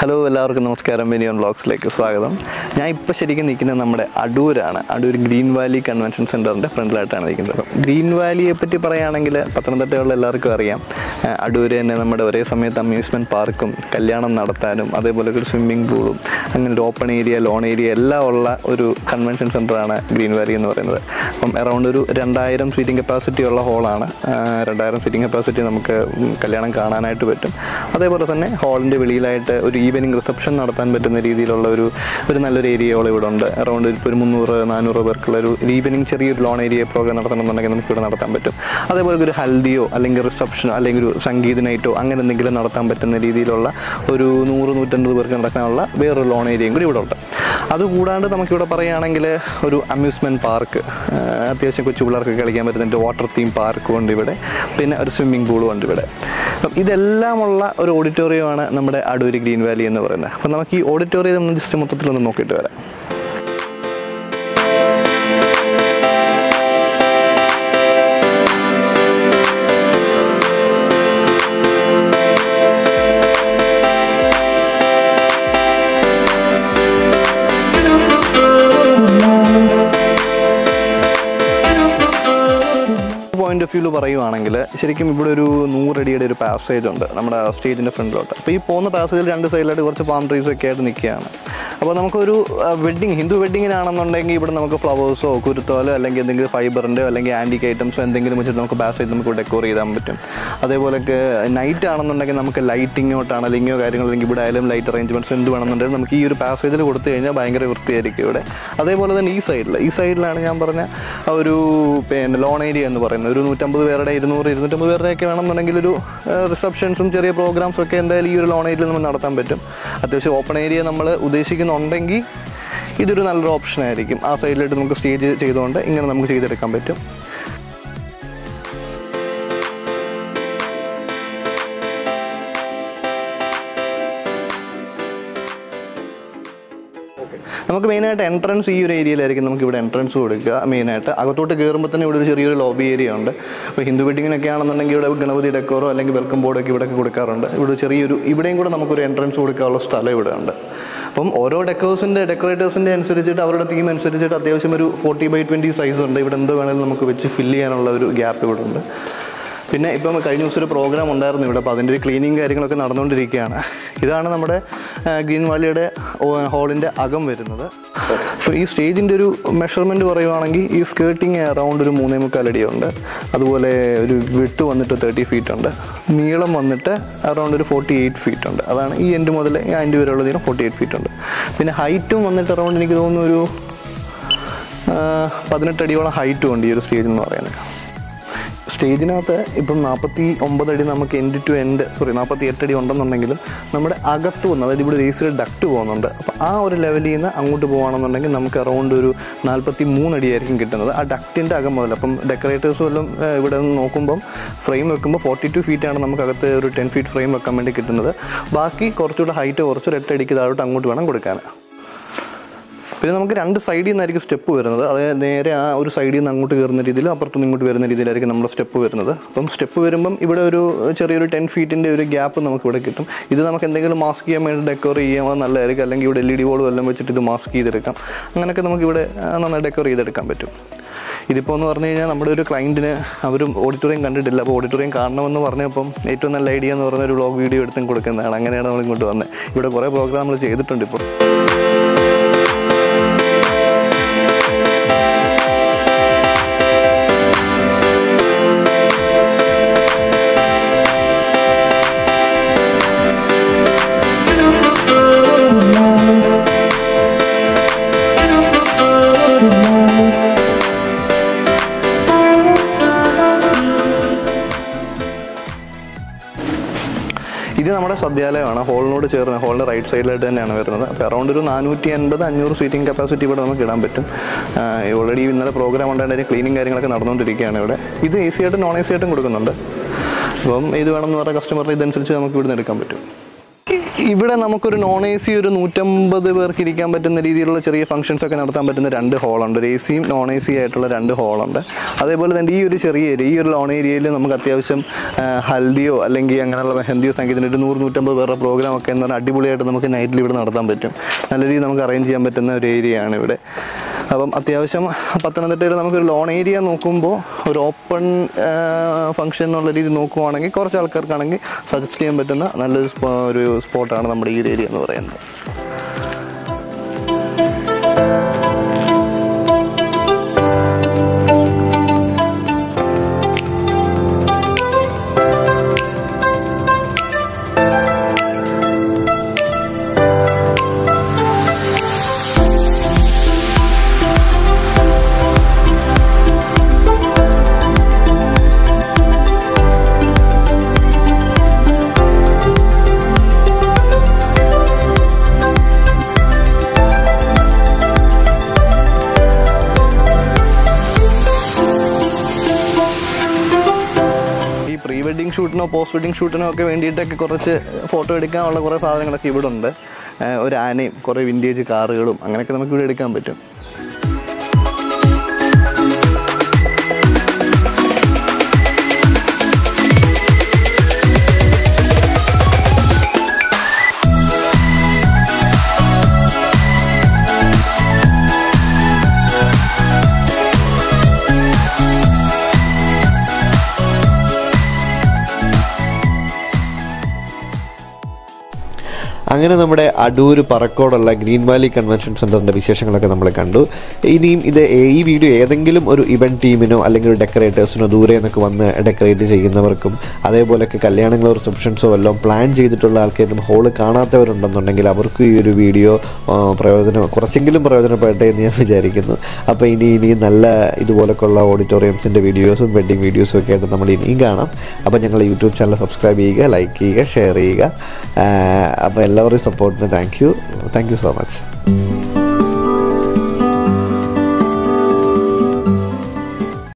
hello എല്ലാവർക്കും നമസ്കാരം minion വ്ളോഗ്സിലേക്ക് സ്വാഗതം ഞാൻ ഇപ്പോൾ ശരിക്കും നിൽക്കുന്നത് നമ്മുടെ അടൂരാണ് അടൂർ ഗ്രീൻ വാലി കൺവെൻഷൻ സെൻറ്ററിൻ്റെ ഫ്രണ്ടിലായിട്ടാണ് നിൽക്കുന്നത് അപ്പം ഗ്രീൻ വാലിയെ പറ്റി പറയുകയാണെങ്കിൽ പത്തനംതിട്ടയുള്ള എല്ലാവർക്കും അറിയാം ആ, അടൂർ തന്നെ നമ്മുടെ ഒരേ സമയത്ത് അമ്യൂസ്മെൻറ്റ് പാർക്കും കല്യാണം നടത്താനും അതേപോലെ ഒരു സ്വിമ്മിംഗ് പൂളും അങ്ങനെ ഒരു ഓപ്പൺ ഏരിയ ലോൺ ഏരിയ എല്ലാം ഉള്ള ഒരു കൺവെൻഷൻ സെൻറ്ററാണ് ഗ്രീൻ വാലി എന്ന് പറയുന്നത് അപ്പം അറൗണ്ട് ഒരു രണ്ടായിരം സീറ്റിംഗ് കപ്പാസിറ്റി ഉള്ള ഹോളാണ് രണ്ടായിരം സീറ്റിംഗ് കപ്പാസിറ്റി നമുക്ക് ഉം, കല്യാണം കാണാനായിട്ട് പറ്റും അതേപോലെ തന്നെ ഹാളിൻ്റെ വെളിയിലായിട്ട് ഒരു ഈവനിങ് റിസപ്ഷൻ നടത്താൻ പറ്റുന്ന രീതിയിലുള്ള ഒരു ഒരു നല്ലൊരു ഏരിയയോളം ഇവിടെ ഉണ്ട് അറൗണ്ട് ഇപ്പോൾ ഒരു മുന്നൂറ് നാനൂറ് പേർക്കുള്ള ഒരു ഈവനിങ് ചെറിയൊരു ലോൺ ഏരിയ പ്രോഗ്രാം നടത്തണമെന്നുണ്ടെങ്കിൽ നമുക്ക് ഇവിടെ നടത്താൻ പറ്റും അതേപോലെ ഒരു ഹൽദിയോ അല്ലെങ്കിൽ റിസപ്ഷനോ അല്ലെങ്കിൽ ഒരു സംഗീത നൈറ്റോ അങ്ങനെ എന്തെങ്കിലും നടത്താൻ പറ്റുന്ന രീതിയിലുള്ള ഒരു നൂറ് നൂറ്റൻപത് പേർക്ക് നടക്കാനുള്ള വേറൊരു ലോൺ ഏരിയയും കൂടി ഇവിടെ ഉണ്ട് അതുകൂടാണ്ട് നമുക്കിവിടെ പറയുകയാണെങ്കിൽ ഒരു അമ്യൂസ്മെൻറ്റ് പാർക്ക് അത്യാവശ്യം കൊച്ചു പിള്ളേർക്ക് കളിക്കാൻ പറ്റുന്ന വാട്ടർ തീം പാർക്കും ഉണ്ട് ഇവിടെ പിന്നെ ഒരു സ്വിമ്മിംഗ് പൂളും ഉണ്ട് ഇവിടെ അപ്പം ഇതെല്ലാമുള്ള ഒരു ഓഡിറ്റോറിയമാണ് നമ്മുടെ അടൂര് ഗ്രീൻ വാലി എന്ന് പറയുന്നത് അപ്പം നമുക്ക് ഈ ഓഡിറ്റോറിയം ഒന്ന് ജസ്റ്റ് മൊത്തത്തിലൊന്ന് നോക്കിയിട്ട് വരാം പോയിന്റ് ഓഫ് വ്യൂല് പറയുവാണെങ്കിൽ ശരിക്കും ഇവിടെ ഒരു നൂറടിയുടെ ഒരു പാസേജ് ഉണ്ട് നമ്മുടെ സ്റ്റേജിൻ്റെ ഫ്രണ്ടിലോട്ട് അപ്പോൾ ഈ പോകുന്ന പാസേജിൽ രണ്ട് സൈഡിലായിട്ട് കുറച്ച് പാം ട്രീസ് ഒക്കെ ആയിട്ട് നിൽക്കുകയാണ് അപ്പോൾ നമുക്കൊരു വെഡ്ഡിങ് ഹിന്ദു വെഡ്ഡിങ്ങിനാണെന്നുണ്ടെങ്കിൽ ഇവിടെ നമുക്ക് ഫ്ലവേഴ്സോ കുരുത്തോലോ അല്ലെങ്കിൽ എന്തെങ്കിലും ഫൈബറിൻ്റെയോ അല്ലെങ്കിൽ ആൻറ്റിക് ഐറ്റംസോ എന്തെങ്കിലും വെച്ചിട്ട് നമുക്ക് പാസേജ് നമുക്ക് ഡെക്കോർ ചെയ്താൻ പറ്റും അതേപോലെയൊക്കെ നൈറ്റ് ആണെന്നുണ്ടെങ്കിൽ നമുക്ക് ലൈറ്റിങ്ങോട്ടാണ് ലിങ്ങോ കാര്യങ്ങൾ അല്ലെങ്കിൽ ഇവിടെ ആയാലും ലൈറ്റ് അറേഞ്ച്മെൻറ്റ്സ് എന്ത് വേണമെന്നുണ്ടെങ്കിൽ നമുക്ക് ഈ ഒരു പാസേജിൽ കൊടുത്തു കഴിഞ്ഞാൽ ഭയങ്കര വൃത്തിയായിരിക്കും ഇവിടെ അതേപോലെ തന്നെ ഈ സൈഡിൽ ഈ സൈഡിലാണ് ഞാൻ പറഞ്ഞ ആ ഒരു പിന്നെ ലോൺ ഏരിയ എന്ന് പറയുന്നത് ഒരു നൂറ്റമ്പത് പേരുടെ ഇരുന്നൂറ് ഇരുന്നൂറ്റമ്പത് പേരുടെയൊക്കെ വേണമെന്നുണ്ടെങ്കിൽ ഒരു റിസപ്ഷൻസും ചെറിയ പ്രോഗ്രാംസും ഒക്കെ എന്തായാലും ഈ ഒരു ലോൺ ഏരിയയിൽ നമ്മൾ നടത്താൻ പറ്റും അത്യാവശ്യം ഓപ്പൺ ഏരിയ നമ്മൾ ഉദ്ദേശിക്കുന്നുണ്ടെങ്കിൽ ഇതൊരു നല്ലൊരു ഓപ്ഷൻ ആയിരിക്കും ആ സൈഡിലായിട്ട് നമുക്ക് സ്റ്റേജ് ചെയ്തുകൊണ്ട് ഇങ്ങനെ നമുക്ക് ചെയ്തെടുക്കാൻ പറ്റും നമുക്ക് മെയിനായിട്ട് എൻട്രൻസ് ഈ ഒരു ഏരിയയിലായിരിക്കും നമുക്ക് ഇവിടെ എൻട്രൻസ് കൊടുക്കുക മെയിനായിട്ട് അകത്തോട്ട് കയറുമ്പോൾ തന്നെ ഇവിടെ ഒരു ചെറിയൊരു ലോബി ഏരിയ ഉണ്ട് അപ്പോൾ ഹിന്ദു വെഡിങ്ങിനൊക്കെ ആണെന്നുണ്ടെങ്കിൽ ഇവിടെ ഗണപതി ഡെക്കോറോ അല്ലെങ്കിൽ വെൽക്കം ബോർഡൊക്കെ ഇവിടെ കൊടുക്കാറുണ്ട് ഇവിടെ ചെറിയൊരു ഇവിടെയും കൂടെ നമുക്കൊരു എൻട്രൻസ് കൊടുക്കാനുള്ള സ്ഥലം ഇവിടെ ഉണ്ട് അപ്പം ഓരോ ഡെക്കോസിൻ്റെ ഡെക്കറേറ്റേഴ്സിൻ്റെ അനുസരിച്ചിട്ട് അവരുടെ തീം അനുസരിച്ചിട്ട് അത്യാവശ്യം ഒരു ഫോർട്ടി ബൈ ട്വൻറ്റി സൈസ് ഉണ്ട് ഇവിടെ എന്ത് വേണമെങ്കിലും നമുക്ക് വെച്ച് ഫില്ല് ചെയ്യാനുള്ള ഒരു ഗ്യാപ്പ് ഇവിടെ ഉണ്ട് പിന്നെ ഇപ്പം കഴിഞ്ഞ ദിവസം ഒരു പ്രോഗ്രാം ഉണ്ടായിരുന്നു ഇവിടെ അപ്പോൾ അതിൻ്റെ ഒരു ക്ലീനിങ് കാര്യങ്ങളൊക്കെ നടന്നുകൊണ്ടിരിക്കുകയാണ് ഇതാണ് നമ്മുടെ ആ, ഗ്രീൻ വാലിയുടെ ഹാളിൻ്റെ അകം വരുന്നത് അപ്പോൾ ഈ സ്റ്റേജിൻ്റെ ഒരു മെഷർമെൻറ്റ് പറയുവാണെങ്കിൽ ഈ സ്കേർട്ടിങ് അറൗണ്ട് ഒരു മൂന്നേ മുക്കാൽ അടിയുണ്ട് അതുപോലെ ഒരു വിട്ട് വന്നിട്ട് തേർട്ടി ഫീറ്റ് ഉണ്ട് നീളം വന്നിട്ട് അറൗണ്ട് ഒരു ഫോർട്ടി എയ്റ്റ് ഫീറ്റ് ഉണ്ട് അതാണ് ഈ എൻഡ് മുതൽ ഈ എൻഡ് വരെയുള്ള നീളം ഫോർട്ടി എയ്റ്റ് ഫീറ്റ് ഉണ്ട് പിന്നെ ഹൈറ്റും വന്നിട്ട് അറൗണ്ട് എനിക്ക് തോന്നുന്നു ഒരു ആ, പതിനെട്ട് അടിയോളം ഹൈറ്റും ഉണ്ട് ഈ ഒരു സ്റ്റേജ് എന്ന് പറയുന്നത് സ്റ്റേജിനകത്ത് ഇപ്പം നാൽപ്പത്തി ഒമ്പത് അടി നമുക്ക് എൻഡ് ടു എൻഡ് സോറി നാൽപ്പത്തി എട്ട് അടി ഉണ്ടെന്നുണ്ടെങ്കിലും നമ്മുടെ അകത്ത് വന്ന് അതായത് ഇവിടെ രേസിൽ ഡക്റ്റ് പോകുന്നുണ്ട് അപ്പോൾ ആ ഒരു ലെവലിൽ നിന്ന് അങ്ങോട്ട് പോകുകയാണെന്നുണ്ടെങ്കിൽ നമുക്ക് അറൗണ്ട് ഒരു നാൽപ്പത്തി മൂന്ന് അടിയായിരിക്കും കിട്ടുന്നത് ആ ഡക്റ്റിൻ്റെ അകം മുതൽ അപ്പം ഡെക്കറേറ്റേഴ്സ് വല്ലതും ഏഹ്, ഇവിടെ നിന്ന് നോക്കുമ്പം ഫ്രെയിം വെക്കുമ്പോൾ ഫോർട്ടി ടു ഫീറ്റാണ് നമുക്ക് അകത്ത് ഒരു ടെൻ ഫീറ്റ് ഫ്രെയിം വെക്കാൻ വേണ്ടി കിട്ടുന്നത് ബാക്കി കുറച്ചുകൂടെ ഹൈറ്റ് കുറച്ച് ഒരു എട്ടടിക്ക് താഴോട്ട് അങ്ങോട്ട് വേണം കൊടുക്കാൻ പിന്നെ നമുക്ക് രണ്ട് സൈഡിൽ നിന്നായിരിക്കും സ്റ്റെപ്പ് വരുന്നത് അതായത് നേരെ ആ ഒരു സൈഡിൽ നിന്ന് അങ്ങോട്ട് കയറുന്ന രീതിയിൽ അപ്പുറത്തുനിന്ന് ഇങ്ങോട്ട് വരുന്ന രീതിയിലായിരിക്കും നമ്മുടെ സ്റ്റെപ്പ് വരുന്നത് അപ്പം സ്റ്റെപ്പ് വരുമ്പം ഇവിടെ ഒരു ചെറിയൊരു ടെൻ ഫീറ്റിൻ്റെ ഒരു ഗ്യാപ്പ് നമുക്ക് ഇവിടെ കിട്ടും ഇത് നമുക്ക് എന്തെങ്കിലും മാസ്ക് ചെയ്യാൻ വേണ്ടി ഡെക്കോർ ചെയ്യാൻ അത് നല്ലതായിരിക്കും അല്ലെങ്കിൽ ഇവിടെ എൽ ഇ ഡി ബോർഡ് എല്ലാം വെച്ചിട്ട് ഇത് മാസ്ക് ചെയ്തെടുക്കാം അങ്ങനെയൊക്കെ നമുക്ക് ഇവിടെ ആ, നന്നായി ഡെക്കോർ ചെയ്തെടുക്കാൻ പറ്റും ഇതിപ്പോൾ എന്ന് പറഞ്ഞു കഴിഞ്ഞാൽ നമ്മുടെ ഒരു ക്ലയൻറ്റിന് അവരും ഓഡിറ്റോറിയം കണ്ടിട്ടില്ല അപ്പോൾ ഓഡിറ്റോറിയം കാണണമെന്ന് പറഞ്ഞപ്പം ഏറ്റവും നല്ല ഐഡിയ എന്ന് പറഞ്ഞ ഒരു വ്ളോഗ് വീഡിയോ എടുത്തും കൊടുക്കുന്നതാണ് അങ്ങനെയാണ് നമ്മൾ ഇങ്ങോട്ട് വന്നത് ഇവിടെ കുറേ പ്രോഗ്രാമുകൾ ചെയ്തിട്ടുണ്ട് ഇപ്പോൾ ഇത് നമ്മുടെ സദ്യാലയമാണ് ഹോളിനോട് ചേർന്ന് ഹോളിൻ്റെ റൈറ്റ് സൈഡിലായിട്ട് തന്നെയാണ് വരുന്നത് അപ്പോൾ അറൗണ്ട് ഒരു നാനൂറ്റി അൻപത് അഞ്ഞൂറ് സീറ്റിംഗ് കപ്പാസിറ്റി ഇവിടെ നമുക്ക് ഇടാൻ പറ്റും ഓൾറെഡി ഇന്നലെ പ്രോഗ്രാം ഉണ്ടായിട്ട് അതിൻ്റെ ക്ലീനിങ് കാര്യങ്ങളൊക്കെ നടന്നുകൊണ്ടിരിക്കുകയാണ് ഇവിടെ ഇത് എ സി ആയിട്ടും നോൺ എ സി ആയിട്ടും കൊടുക്കുന്നുണ്ട് അപ്പം ഇത് വേണമെന്ന് പറഞ്ഞ കസ്റ്റമറിന് ഇതനുസരിച്ച് നമുക്ക് ഇവിടുന്ന് എടുക്കാൻ പറ്റും ഇവിടെ നമുക്കൊരു നോൺ എ സി ഒരു നൂറ്റമ്പത് പേർക്ക് ഇരിക്കാൻ പറ്റുന്ന രീതിയിലുള്ള ചെറിയ ഫംഗ്ഷൻസ് ഒക്കെ നടത്താൻ പറ്റുന്ന രണ്ട് ഹോളുണ്ട് ഒരു എ സിയും നോൺ എ സി ആയിട്ടുള്ള രണ്ട് ഹോളുണ്ട് അതേപോലെ തന്നെ ഈ ഒരു ചെറിയ ഏരിയ ഈ ഒരു ലോൺ ഏരിയയിൽ നമുക്ക് അത്യാവശ്യം ആ, ഹൽദിയോ അല്ലെങ്കിൽ അങ്ങനെയുള്ള മെഹന്തിയോ സംഗീതത്തിന് ഒരു നൂറ് നൂറ്റമ്പത് പേരുടെ പ്രോഗ്രാം ഒക്കെ എന്ന് പറഞ്ഞാൽ അടിപൊളിയായിട്ട് നമുക്ക് നൈറ്റിൽ ഇവിടെ നടത്താൻ പറ്റും നല്ല രീതിയിൽ നമുക്ക് അറേഞ്ച് ചെയ്യാൻ പറ്റുന്ന ഒരു ഏരിയയാണ് ഇവിടെ അപ്പം അത്യാവശ്യം പത്തനംതിട്ടയിൽ നമുക്കൊരു ലോൺ ഏരിയ നോക്കുമ്പോൾ ഒരു ഓപ്പൺ ഫംഗ്ഷൻ എന്നുള്ള രീതി നോക്കുവാണെങ്കിൽ കുറച്ച് ആൾക്കാർക്കാണെങ്കിൽ സജസ്റ്റ് ചെയ്യാൻ പറ്റുന്ന നല്ലൊരു സ്പോ- ഒരു സ്പോട്ടാണ് നമ്മുടെ ഈ ഒരു ഏരിയ എന്ന് പറയുന്നത് ഈ പ്രീ വെഡിങ് ഷൂട്ടിനോ പോസ്റ്റ് വെഡിങ് ഷൂട്ടിനോ ഒക്കെ വേണ്ടിയിട്ടൊക്കെ കുറച്ച് ഫോട്ടോ എടുക്കാനുള്ള കുറേ സാധനങ്ങളൊക്കെ ഇവിടെ ഉണ്ട് ഏഹ് ഒരു ആനയും കുറേ വിൻറ്റേജ് കാറുകളും അങ്ങനെയൊക്കെ നമുക്ക് ഇവിടെ എടുക്കാൻ പറ്റും അങ്ങനെ നമ്മുടെ അടൂർ പറക്കോടുള്ള ഗ്രീൻ വാലി കൺവെൻഷൻ സെൻറ്ററിൻ്റെ വിശേഷങ്ങളൊക്കെ നമ്മൾ കണ്ടു ഇനിയും ഇത് ഏ- ഈ വീഡിയോ ഏതെങ്കിലും ഒരു ഇവൻറ്റ് ടീമിനോ അല്ലെങ്കിൽ ഒരു ഡെക്കറേറ്റേഴ്സിനോ ദൂരെ നിന്നൊക്കെ വന്ന് ഡെക്കറേറ്റ് ചെയ്യുന്നവർക്കും അതേപോലെയൊക്കെ കല്യാണങ്ങളോ റിസപ്ഷൻസോ വല്ലതും പ്ലാൻ ചെയ്തിട്ടുള്ള ആൾക്കാരും ഹോള് കാണാത്തവരുണ്ടെന്നുണ്ടെങ്കിൽ അവർക്ക് ഈ ഒരു വീഡിയോ ആ, പ്രയോജനം കുറച്ചെങ്കിലും പ്രയോജനപ്പെടട്ടെ എന്ന് ഞാൻ വിചാരിക്കുന്നു അപ്പോൾ ഇനി ഇനി നല്ല ഇതുപോലൊക്കെയുള്ള ഓഡിറ്റോറിയംസിൻ്റെ വീഡിയോസും വെഡ്ഡിങ് വീഡിയോസും ഒക്കെ ആയിട്ട് നമ്മൾ ഇനിയും കാണാം അപ്പോൾ ഞങ്ങൾ യൂട്യൂബ് ചാനൽ സബ്സ്ക്രൈബ് ചെയ്യുക ലൈക്ക് ചെയ്യുക ഷെയർ ചെയ്യുക അപ്പോൾ എല്ലാവരുടെയും സപ്പോർട്ടിന് thank you thank you so much